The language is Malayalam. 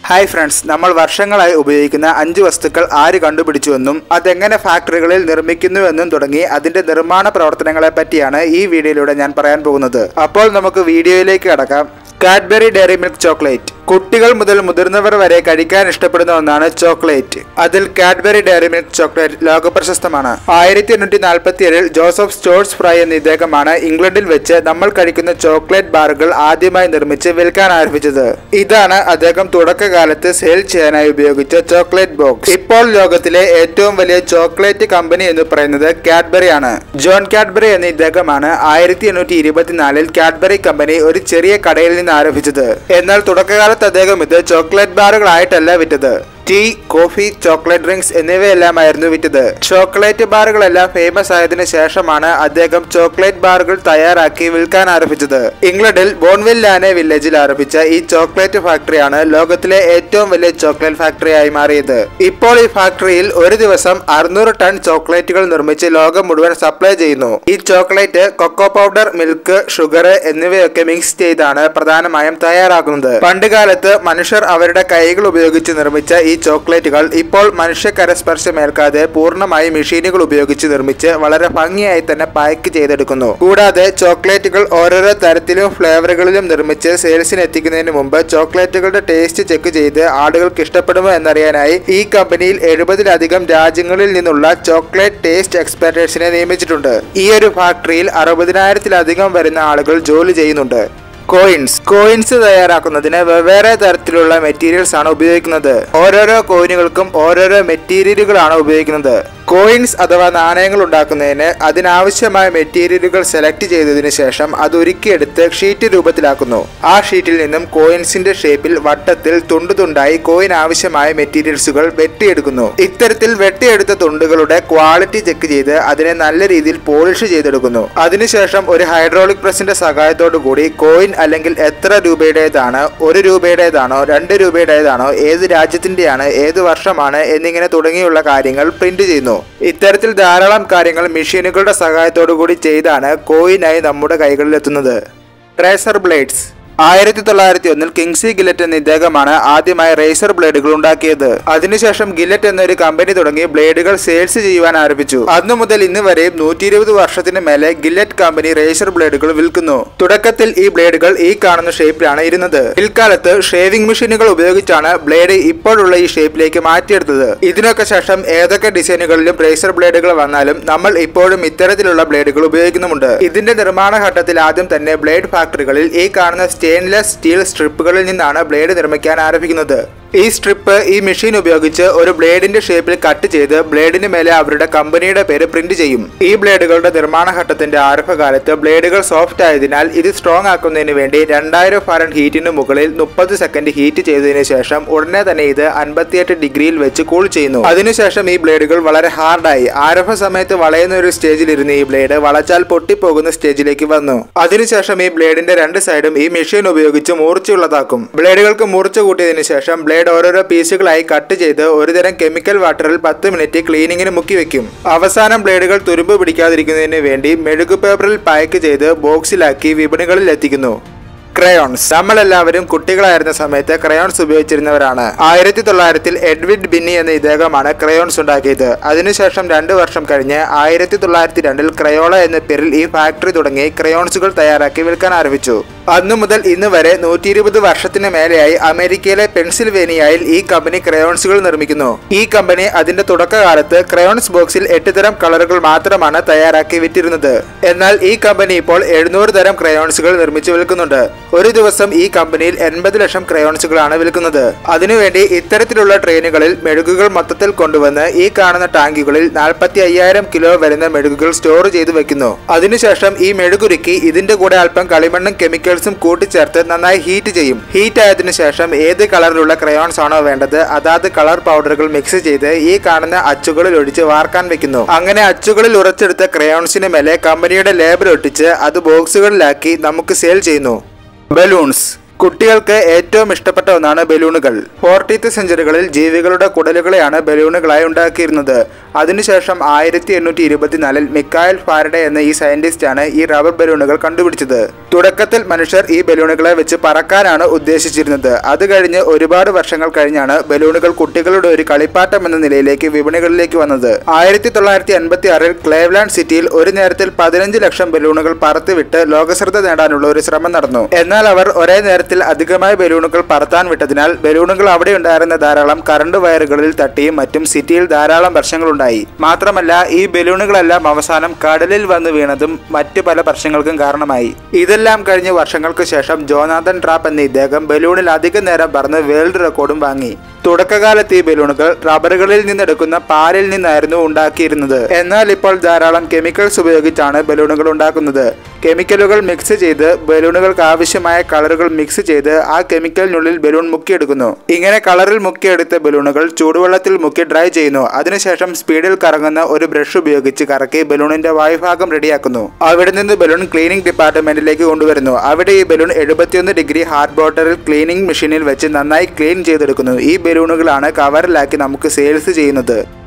ഹായ് ഫ്രണ്ട്സ് നമ്മൾ വർഷങ്ങളായി ഉപയോഗിക്കുന്ന അഞ്ച് വസ്തുക്കൾ ആര് കണ്ടുപിടിച്ചുവെന്നും അതെങ്ങനെ ഫാക്ടറികളിൽ നിർമ്മിക്കുന്നുവെന്നും തുടങ്ങി അതിന്റെ നിർമ്മാണ പ്രവർത്തനങ്ങളെ പറ്റിയാണ് ഈ വീഡിയോയിലൂടെ ഞാൻ പറയാൻ പോകുന്നത് അപ്പോൾ നമുക്ക് വീഡിയോയിലേക്ക് കടക്കാം കാഡ്ബറി ഡയറി മിൽക്ക് ചോക്ലേറ്റ് കുട്ടികൾ മുതൽ മുതിർന്നവർ വരെ കഴിക്കാൻ ഇഷ്ടപ്പെടുന്ന ഒന്നാണ് ചോക്ലേറ്റ് അതിൽ കാഡ്ബറി ഡയറി മിൽക്ക് ചോക്ലേറ്റ് ലോകപ്രശസ്തമാണ് ആയിരത്തി എണ്ണൂറ്റി നാൽപ്പത്തി ഏഴിൽ ജോസഫ് സ്റ്റോർസ് ഫ്രൈ എന്ന ഇദ്ദേഹമാണ് ഇംഗ്ലണ്ടിൽ വെച്ച് നമ്മൾ കഴിക്കുന്ന ചോക്ലേറ്റ് ബാറുകൾ ആദ്യമായി നിർമ്മിച്ച് വിൽക്കാൻ ആരംഭിച്ചത് ഇതാണ് അദ്ദേഹം തുടക്കകാലത്ത് സെയിൽ ചെയ്യാനായി ഉപയോഗിച്ച ചോക്ലേറ്റ് ബോക്സ് ഇപ്പോൾ ലോകത്തിലെ ഏറ്റവും വലിയ ചോക്ലേറ്റ് കമ്പനി എന്ന് പറയുന്നത് കാഡ്ബറി ആണ് ജോൺ കാഡ്ബറി എന്ന ഇദ്ദേഹമാണ് ആയിരത്തി എണ്ണൂറ്റി ഇരുപത്തിനാലിൽ കാഡ്ബറി കമ്പനി ഒരു ചെറിയ കടയിൽ നിന്ന് ആരംഭിച്ചത് എന്നാൽ തുടക്കകാലത്ത് അദ്ദേഹം ഇത് ചോക്ലേറ്റ് ബാറുകളായിട്ടല്ല വിറ്റത് ടീ കോഫി ചോക്ലേറ്റ് ഡ്രിങ്ക്സ് എന്നിവയെല്ലാമായിരുന്നു വിറ്റത് ചോക്ലേറ്റ് ബാറുകളെല്ലാം ഫേമസ് ആയതിനു ശേഷമാണ് അദ്ദേഹം ചോക്ലേറ്റ് ബാറുകൾ തയ്യാറാക്കി വിൽക്കാൻ ആരംഭിച്ചത് ഇംഗ്ലണ്ടിൽ ബോൺവില്ലാനെ വില്ലേജിൽ ആരംഭിച്ച ഈ ചോക്ലേറ്റ് ഫാക്ടറിയാണ് ലോകത്തിലെ ഏറ്റവും വലിയ ചോക്ലേറ്റ് ഫാക്ടറിയായി മാറിയത് ഇപ്പോൾ ഈ ഫാക്ടറിയിൽ ഒരു ദിവസം അറുന്നൂറ് ടൺ ചോക്ലേറ്റുകൾ നിർമ്മിച്ച് ലോകം മുഴുവൻ സപ്ലൈ ചെയ്യുന്നു ഈ chocolate cocoa powder milk sugar എന്നിവയൊക്കെ മിക്സ് ചെയ്താണ് പ്രധാനമായും തയ്യാറാക്കുന്നത് പണ്ടുകാലത്ത് മനുഷ്യർ അവരുടെ കൈകൾ ഉപയോഗിച്ച് നിർമ്മിച്ച ഈ ചോക്ലേറ്റുകൾ ഇപ്പോൾ മനുഷ്യ കരസ്പർശമേൽക്കാതെ പൂർണ്ണമായി മെഷീനുകൾ ഉപയോഗിച്ച് നിർമ്മിച്ച് വളരെ ഭംഗിയായി തന്നെ പാക്ക് ചെയ്തെടുക്കുന്നു കൂടാതെ ചോക്ലേറ്റുകൾ ഓരോരോ തരത്തിലും ഫ്ലേവറുകളിലും നിർമ്മിച്ച് സെയിൽസിന് എത്തിക്കുന്നതിന് മുമ്പ് ചോക്ലേറ്റുകളുടെ ടേസ്റ്റ് ചെക്ക് ചെയ്ത് ആളുകൾക്ക് ഇഷ്ടപ്പെടുമോ എന്നറിയാനായി ഈ കമ്പനിയിൽ എഴുപതിലധികം രാജ്യങ്ങളിൽ നിന്നുള്ള ചോക്ലേറ്റ് ടേസ്റ്റ് എക്സ്പെർട്ടേഴ്സിനെ നിയമിച്ചിട്ടുണ്ട് ഈ ഒരു ഫാക്ടറിയിൽ അറുപതിനായിരത്തിലധികം വരുന്ന ആളുകൾ ജോലി ചെയ്യുന്നുണ്ട് കോയിൻസ് കോയിൻസ് തയ്യാറാക്കുന്നതിന് വെവ്വേറെ തരത്തിലുള്ള മെറ്റീരിയൽസ് ആണ് ഉപയോഗിക്കുന്നത് ഓരോരോ കോയിനുകൾക്കും ഓരോരോ മെറ്റീരിയലുകളാണ് ഉപയോഗിക്കുന്നത് കോയിൻസ് അഥവാ നാണയങ്ങൾ ഉണ്ടാക്കുന്നതിന് അതിനാവശ്യമായ മെറ്റീരിയലുകൾ സെലക്ട് ചെയ്തതിനു ശേഷം അത് ഉരുക്കിയെടുത്ത് ഷീറ്റ് രൂപത്തിലാക്കുന്നു ആ ഷീറ്റിൽ നിന്നും കോയിൻസിന്റെ ഷേപ്പിൽ വട്ടത്തിൽ തുണ്ടു തുണ്ടായി കോയിൻ ആവശ്യമായ മെറ്റീരിയൽസുകൾ വെട്ടിയെടുക്കുന്നു ഇത്തരത്തിൽ വെട്ടിയെടുത്ത തുണ്ടുകളുടെ ക്വാളിറ്റി ചെക്ക് ചെയ്ത് അതിനെ നല്ല രീതിയിൽ പോളിഷ് ചെയ്തെടുക്കുന്നു അതിനുശേഷം ഒരു ഹൈഡ്രോളിക് പ്രസിന്റെ സഹായത്തോടു കൂടി കോയിൻ അല്ലെങ്കിൽ എത്ര രൂപയുടേതാണ് ഒരു രൂപയുടേതാണോ രണ്ട് രൂപയുടേതാണോ ഏത് രാജ്യത്തിന്റെയാണ് ഏത് വർഷമാണ് എന്നിങ്ങനെ തുടങ്ങിയുള്ള കാര്യങ്ങൾ പ്രിന്റ് ചെയ്യുന്നു ഇത്തരത്തിൽ ധാരാളം കാര്യങ്ങൾ മെഷീനുകളുടെ സഹായത്തോടു കൂടി ചെയ്താണ് കോയിനായി നമ്മുടെ കൈകളിലെത്തുന്നത് റേസർ ബ്ലേഡ്സ് ആയിരത്തി തൊള്ളായിരത്തി ഒന്നിൽ കിങ്സി ഗില്ലറ്റ് എന്ന ഇദ്ദേഹമാണ് ആദ്യമായി റേസർ ബ്ലേഡുകൾ ഉണ്ടാക്കിയത് അതിനുശേഷം ഗില്ലറ്റ് എന്നൊരു കമ്പനി തുടങ്ങി ബ്ലേഡുകൾ സെയിൽസ് ചെയ്യുവാൻ ആരംഭിച്ചു അന്നു മുതൽ ഇന്ന് വരെയും നൂറ്റി ഇരുപത് വർഷത്തിന് മേലെ ഗില്ലറ്റ് കമ്പനി റേസർ ബ്ലേഡുകൾ വിൽക്കുന്നു തുടക്കത്തിൽ ഈ ബ്ലേഡുകൾ ഈ കാണുന്ന ഷേപ്പിലാണ് ഇരുന്നത് പിൽക്കാലത്ത് ഷേവിംഗ് മെഷീനുകൾ ഉപയോഗിച്ചാണ് ബ്ലേഡ് ഇപ്പോഴുള്ള ഈ ഷേപ്പിലേക്ക് മാറ്റിയെടുത്തത് ഇതിനൊക്കെ ശേഷം ഏതൊക്കെ ഡിസൈനുകളിലും റേസർ ബ്ലേഡുകൾ വന്നാലും നമ്മൾ ഇപ്പോഴും ഇത്തരത്തിലുള്ള ബ്ലേഡുകൾ ഉപയോഗിക്കുന്നുമുണ്ട് ഇതിന്റെ നിർമ്മാണ ഘട്ടത്തിൽ ആദ്യം തന്നെ ബ്ലേഡ് ഫാക്ടറികളിൽ ഈ കാണുന്ന സ്റ്റെയിൻലെസ് സ്റ്റീൽ സ്ട്രിപ്പുകളിൽ നിന്നാണ് ബ്ലേഡ് നിർമ്മിക്കാൻ ആരംഭിക്കുന്നത് ഈ സ്ട്രിപ്പ് ഈ മെഷീൻ ഉപയോഗിച്ച് ഒരു ബ്ലേഡിന്റെ ഷേപ്പിൽ കട്ട് ചെയ്ത് ബ്ലേഡിന് മേലെ അവരുടെ കമ്പനിയുടെ പേര് പ്രിന്റ് ചെയ്യും ഈ ബ്ലേഡുകളുടെ നിർമ്മാണ ഘട്ടത്തിന്റെ ആരംഭകാലത്ത് ബ്ലേഡുകൾ സോഫ്റ്റ് ആയതിനാൽ ഇത് സ്ട്രോങ് ആക്കുന്നതിന് വേണ്ടി രണ്ടായിരം ഫാരൻ ഹീറ്റിന് മുകളിൽ മുപ്പത് സെക്കൻഡ് ഹീറ്റ് ചെയ്തതിനു ശേഷം ഉടനെ തന്നെ ഇത് അൻപത്തിയെട്ട് ഡിഗ്രിയിൽ വെച്ച് കൂൾ ചെയ്യുന്നു അതിനുശേഷം ഈ ബ്ലേഡുകൾ വളരെ ഹാർഡായി ആരംഭ സമയത്ത് വളയുന്ന ഒരു സ്റ്റേജിലിരുന്ന ഈ ബ്ലേഡ് വളച്ചാൽ പൊട്ടിപ്പോകുന്ന സ്റ്റേജിലേക്ക് വന്നു അതിനുശേഷം ഈ ബ്ലേഡിന്റെ രണ്ട് സൈഡും ഈ മെഷീൻ ഉപയോഗിച്ച് മൂർച്ചയുള്ളതാക്കും ബ്ലേഡുകൾക്ക് മൂർച്ച കൂട്ടിയതിനു ശേഷം ബ്ലേഡ് ഓരോരോ പീസുകളായി കട്ട് ചെയ്ത് ഒരുതരം കെമിക്കൽ വാട്ടറിൽ പത്ത് മിനിറ്റ് ക്ലീനിങ്ങിന് മുക്കി വെക്കും അവസാനം ബ്ലേഡുകൾ തുരുമ്പ് പിടിക്കാതിരിക്കുന്നതിന് വേണ്ടി മെഴുകു പേപ്പറിൽ പാക്ക് ചെയ്ത് ബോക്സിലാക്കി വിപണികളിൽ എത്തിക്കുന്നു ക്രയോൺസ് നമ്മളെല്ലാവരും കുട്ടികളായിരുന്ന സമയത്ത് ക്രയോൺസ് ഉപയോഗിച്ചിരുന്നവരാണ് ആയിരത്തി തൊള്ളായിരത്തിൽ എഡ്വിഡ് ബിന്നി എന്ന ഇദ്ദേഹമാണ് ക്രയോൺസ് ഉണ്ടാക്കിയത് അതിനുശേഷം രണ്ടു വർഷം കഴിഞ്ഞ് ആയിരത്തി തൊള്ളായിരത്തി രണ്ടിൽ ക്രയോള എന്ന പേരിൽ ഈ ഫാക്ടറി തുടങ്ങി ക്രയോൺസുകൾ തയ്യാറാക്കി വിൽക്കാൻ ആരംഭിച്ചു അന്നു മുതൽ ഇന്ന് വരെ നൂറ്റി ഇരുപത് വർഷത്തിന് മേലെയായി അമേരിക്കയിലെ പെൻസിൽവേനിയയിൽ ഈ കമ്പനി ക്രയോൺസുകൾ നിർമ്മിക്കുന്നു ഈ കമ്പനി അതിന്റെ തുടക്കകാലത്ത് ക്രയോൺസ് ബോക്സിൽ എട്ട് തരം കളറുകൾ മാത്രമാണ് തയ്യാറാക്കി വിറ്റിരുന്നത് എന്നാൽ ഈ കമ്പനി ഇപ്പോൾ എഴുന്നൂറ് തരം ക്രയോൺസുകൾ നിർമ്മിച്ചു വിൽക്കുന്നുണ്ട് ഒരു ദിവസം ഈ കമ്പനിയിൽ എൺപത് ലക്ഷം ക്രയോൺസുകളാണ് വിൽക്കുന്നത് അതിനുവേണ്ടി ഇത്തരത്തിലുള്ള ട്രെയിനുകളിൽ മെഴുകുകൾ മൊത്തത്തിൽ കൊണ്ടുവന്ന് ഈ കാണുന്ന ടാങ്കുകളിൽ നാൽപ്പത്തി അയ്യായിരം കിലോ വരുന്ന മെഴുകുകൾ സ്റ്റോർ ചെയ്തു വെക്കുന്നു അതിനുശേഷം ഈ മെഴുകുരുക്കി ഇതിന്റെ കൂടെ അല്പം കളിമണ്ണും കെമിക്കൽസും കൂട്ടിച്ചേർത്ത് നന്നായി ഹീറ്റ് ചെയ്യും ഹീറ്റ് ആയതിനു ശേഷം ഏത് കളറിലുള്ള ക്രയോൺസ് ആണോ വേണ്ടത് അതാത് കളർ പൗഡറുകൾ മിക്സ് ചെയ്ത് ഈ കാണുന്ന അച്ചുകളിൽ ഒഴിച്ച് വാർക്കാൻ വെക്കുന്നു അങ്ങനെ അച്ചുകളിൽ ഉറച്ചെടുത്ത ക്രയോൺസിന് മേലെ കമ്പനിയുടെ ലേബൽ ഒട്ടിച്ച് അത് ബോക്സുകളിലാക്കി നമുക്ക് സെയിൽ ചെയ്യുന്നു ബലൂൺസ് കുട്ടികൾക്ക് ഏറ്റവും ഇഷ്ടപ്പെട്ട ഒന്നാണ് ബലൂണുകൾ ഫോർട്ടീത്ത് സെഞ്ചുറികളിൽ ജീവികളുടെ കുടലുകളെയാണ് ബലൂണുകളായി ഉണ്ടാക്കിയിരുന്നത് അതിനുശേഷം ആയിരത്തി എണ്ണൂറ്റി ഇരുപത്തിനാലിൽ മിക്കായൽ ഫാരഡെ എന്ന ഈ സയന്റിസ്റ്റാണ് ഈ റബ്ബർ ബലൂണുകൾ കണ്ടുപിടിച്ചത് തുടക്കത്തിൽ മനുഷ്യർ ഈ ബലൂണുകളെ വെച്ച് പറക്കാനാണ് ഉദ്ദേശിച്ചിരുന്നത് അത് കഴിഞ്ഞ് ഒരുപാട് വർഷങ്ങൾ കഴിഞ്ഞാണ് ബലൂണുകൾ കുട്ടികളുടെ ഒരു കളിപ്പാട്ടം എന്ന നിലയിലേക്ക് വിപണികളിലേക്ക് വന്നത് ആയിരത്തി തൊള്ളായിരത്തി അൻപത്തി ആറിൽ ക്ലേവ്ലാൻഡ് സിറ്റിയിൽ ഒരു നേരത്തിൽ പതിനഞ്ച് ലക്ഷം ബലൂണുകൾ പറത്തിവിട്ട് ലോകശ്രദ്ധ നേടാനുള്ള ഒരു ശ്രമം നടന്നു എന്നാൽ അവർ ഒരേ നേരത്തിൽ അധികമായി ബലൂണുകൾ പറത്താൻ വിട്ടതിനാൽ ബലൂണുകൾ അവിടെ ഉണ്ടായിരുന്ന ധാരാളം കറണ്ട് വയറുകളിൽ തട്ടിയും മറ്റും സിറ്റിയിൽ ധാരാളം പ്രശ്നങ്ങളുണ്ടായി മാത്രമല്ല ഈ ബലൂണുകളെല്ലാം അവസാനം കടലിൽ വന്ന് വീണതും മറ്റു പല പ്രശ്നങ്ങൾക്കും കാരണമായി ഇതെല്ലാം കഴിഞ്ഞ് വർഷങ്ങൾക്ക് ശേഷം ജോനാഥൻ ട്രാപ്പ് എന്ന ഇദ്ദേഹം ബലൂണിൽ അധിക നേരം പറന്ന് വേൾഡ് റെക്കോർഡും വാങ്ങി തുടക്കകാലത്ത് ഈ ബലൂണുകൾ റബ്ബറുകളിൽ നിന്നെടുക്കുന്ന പാലിൽ നിന്നായിരുന്നു ഉണ്ടാക്കിയിരുന്നത് എന്നാൽ ഇപ്പോൾ ധാരാളം കെമിക്കൽസ് ഉപയോഗിച്ചാണ് ബലൂണുകൾ ഉണ്ടാക്കുന്നത് കെമിക്കലുകൾ മിക്സ് ചെയ്ത് ബലൂണുകൾക്ക് ആവശ്യമായ കളറുകൾ മിക്സ് ചെയ്ത് ആ കെമിക്കലിനുള്ളിൽ ബലൂൺ മുക്കിയെടുക്കുന്നു ഇങ്ങനെ കളറിൽ മുക്കിയെടുത്ത ബലൂണുകൾ ചൂടുവെള്ളത്തിൽ മുക്കി ഡ്രൈ ചെയ്യുന്നു അതിനുശേഷം സ്പീഡിൽ കറങ്ങുന്ന ഒരു ബ്രഷ് ഉപയോഗിച്ച് കറക്കി ബലൂണിന്റെ വായുഭാഗം റെഡിയാക്കുന്നു അവിടെ നിന്ന് ബലൂൺ ക്ലീനിംഗ് ഡിപ്പാർട്ട്മെന്റിലേക്ക് കൊണ്ടുവരുന്നു അവിടെ ഈ ബലൂൺ എഴുപത്തിയൊന്ന് ഡിഗ്രി ഹാർഡ് വാട്ടറിൽ ക്ലീനിംഗ് മെഷീനിൽ വെച്ച് നന്നായി ക്ലീൻ ചെയ്തെടുക്കുന്നു ഈ ബലൂണുകളാണ് കവറിലാക്കി നമുക്ക് സെയിൽസ് ചെയ്യുന്നത്